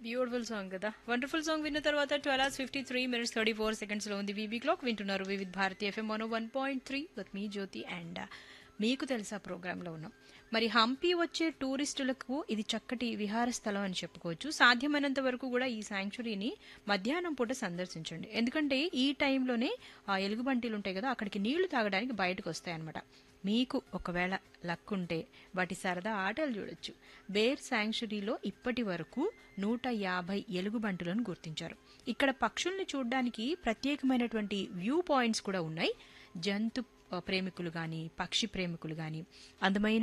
beautiful song కదా wonderful song విన్న తర్వాత twelve hours fifty three minutes thirty four seconds లో ఉంది వీబీ క్లాక్ వింటున్నారు వివిధ్ భారతి ఎఫ్ఎం మనో one point three with me Jyothi and మీకు తెలుసా ప్రోగ్రామ్ లో ఉన్నాం మరి హంపి వచ్చే టూరిస్టులకు ఇది చక్కటి విహార స్థలం అని చెప్పుకోవచ్చు సాధ్యమైనంత వరకు కూడా ఈ శాంక్చురీని మధ్యాహ్నం పూట సందర్శించండి ఎందుకంటే ఈ టైంలోనే ఆ ఎలుగుబంటిలు ఉంటాయి కదా అక్కడికి నీళ్లు తాగడానికి బయటకు వస్తాయన్నమాట మీకు ఒకవేళ లక్ ఉంటే వాటి సరదా ఆటలు చూడొచ్చు బేర్ శాంక్చురీలో ఇప్పటి వరకు నూట యాభై ఎలుగుబంటులను గుర్తించారు ఇక్కడ పక్షుల్ని చూడడానికి ప్రత్యేకమైనటువంటి వ్యూ పాయింట్స్ కూడా ఉన్నాయి జంతు ఆ, ప్రేమికులు కానీ పక్షి ప్రేమికులు కానీ అందమైన